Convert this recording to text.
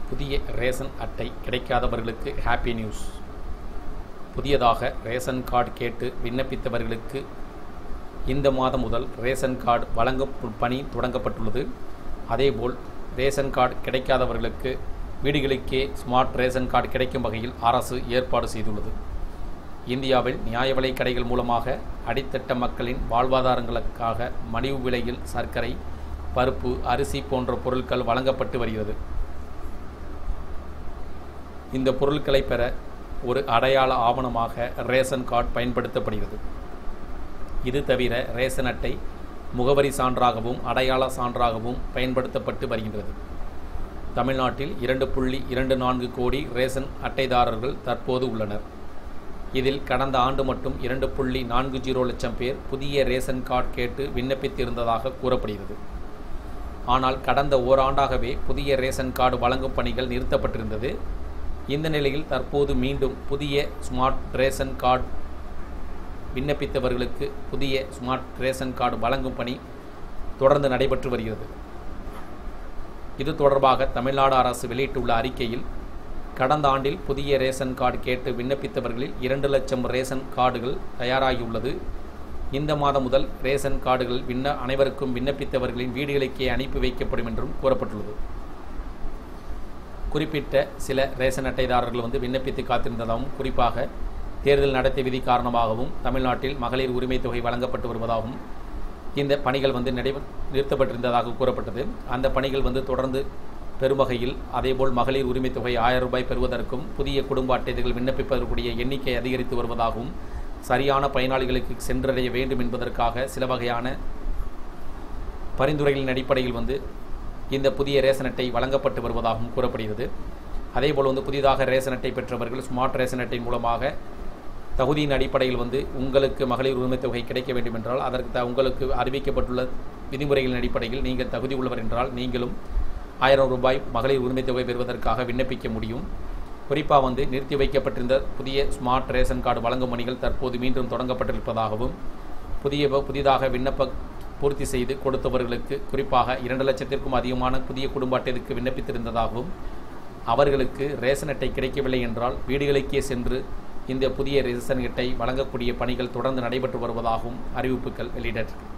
புதிய ரேஷன் அட்டை கிடைக்காதவர்களுக்கு ஹாப்பி நியூஸ் புதியதாக ரேஷன் கார்டு கேட்டு விண்ணப்பித்தவர்களுக்கு இந்த மாதம் முதல் ரேஷன் கார்டு வழங்கும் பணி தொடங்கப்பட்டுள்ளது அதேபோல் ரேஷன் கார்டு கிடைக்காதவர்களுக்கு வீடுகளுக்கே ஸ்மார்ட் ரேஷன் கார்டு கிடைக்கும் வகையில் அரசு ஏற்பாடு செய்துள்ளது இந்தியாவில் நியாய விலைக் கடைகள் மூலமாக அடித்தட்ட மக்களின் வாழ்வாதாரங்களுக்காக மலிவு விலையில் சர்க்கரை பருப்பு அரிசி போன்ற பொருட்கள் வழங்கப்பட்டு வருகிறது இந்த பொருட்களை பெற ஒரு அடையாள ஆவணமாக ரேஷன் கார்டு பயன்படுத்தப்படுகிறது இது தவிர ரேஷன் அட்டை முகவரி சான்றாகவும் அடையாள சான்றாகவும் பயன்படுத்தப்பட்டு வருகின்றது தமிழ்நாட்டில் இரண்டு புள்ளி இரண்டு நான்கு கோடி ரேஷன் அட்டைதாரர்கள் தற்போது உள்ளனர் இதில் கடந்த ஆண்டு மட்டும் இரண்டு புள்ளி நான்கு ஜீரோ லட்சம் பேர் புதிய ரேஷன் கார்டு கேட்டு விண்ணப்பித்திருந்ததாக கூறப்படுகிறது ஆனால் கடந்த ஓராண்டாகவே புதிய ரேஷன் கார்டு வழங்கும் பணிகள் நிறுத்தப்பட்டிருந்தது இந்த நிலையில் தற்போது மீண்டும் புதிய ஸ்மார்ட் ரேஷன் கார்டு விண்ணப்பித்தவர்களுக்கு புதிய ஸ்மார்ட் ரேஷன் கார்டு வழங்கும் பணி தொடர்ந்து நடைபெற்று வருகிறது இது தொடர்பாக தமிழ்நாடு அரசு வெளியிட்டுள்ள அறிக்கையில் கடந்த ஆண்டில் புதிய ரேஷன் கார்டு கேட்டு விண்ணப்பித்தவர்களில் இரண்டு லட்சம் ரேஷன் கார்டுகள் தயாராகியுள்ளது இந்த மாதம் முதல் ரேஷன் கார்டுகள் விண்ண அனைவருக்கும் விண்ணப்பித்தவர்களின் வீடுகளுக்கே அனுப்பி வைக்கப்படும் என்றும் கூறப்பட்டுள்ளது குறிப்பிட்ட சில ரேஷன் அட்டைதாரர்கள் வந்து விண்ணப்பித்து காத்திருந்ததாகவும் குறிப்பாக தேர்தல் நடத்தை விதி காரணமாகவும் தமிழ்நாட்டில் மகளிர் உரிமை தொகை வழங்கப்பட்டு வருவதாகவும் இந்த பணிகள் வந்து நடை நிறுத்தப்பட்டிருந்ததாக கூறப்பட்டது அந்த பணிகள் வந்து தொடர்ந்து பெறும் வகையில் அதேபோல் மகளிர் உரிமை தொகை ஆயிரம் ரூபாய் பெறுவதற்கும் புதிய குடும்ப அட்டைகள் விண்ணப்பிப்பதற்குரிய எண்ணிக்கை அதிகரித்து வருவதாகவும் சரியான பயனாளிகளுக்கு சென்றடைய வேண்டும் என்பதற்காக சில வகையான பரிந்துரைகளின் அடிப்படையில் வந்து இந்த புதிய ரேஷன் அட்டை வழங்கப்பட்டு வருவதாகவும் கூறப்படுகிறது அதேபோல் வந்து புதிதாக ரேஷன் அட்டை பெற்றவர்கள் ஸ்மார்ட் ரேஷன் அட்டை மூலமாக தகுதியின் அடிப்படையில் வந்து உங்களுக்கு மகளிர் உரிமை தொகை கிடைக்க வேண்டும் என்றால் அதற்கு த உங்களுக்கு அறிவிக்கப்பட்டுள்ள விதிமுறைகளின் அடிப்படையில் நீங்கள் தகுதி உள்ளவர் என்றால் நீங்களும் ஆயிரம் ரூபாய் மகளிர் உரிமை தொகை பெறுவதற்காக விண்ணப்பிக்க முடியும் குறிப்பாக வந்து நிறுத்தி வைக்கப்பட்டிருந்த புதிய ஸ்மார்ட் ரேஷன் கார்டு வழங்கும் பணிகள் தற்போது மீண்டும் தொடங்கப்பட்டிருப்பதாகவும் புதிய புதிதாக விண்ணப்ப பூர்த்தி செய்து கொடுத்தவர்களுக்கு குறிப்பாக இரண்டு லட்சத்திற்கும் அதிகமான புதிய குடும்ப அட்டைக்கு விண்ணப்பித்திருந்ததாகவும் அவர்களுக்கு ரேஷன் அட்டை கிடைக்கவில்லை என்றால் வீடுகளுக்கே சென்று இந்த புதிய ரேஷன் அட்டை வழங்கக்கூடிய பணிகள் தொடர்ந்து நடைபெற்று வருவதாகவும் அறிவிப்புகள் வெளியிடப்பட்டிருக்கு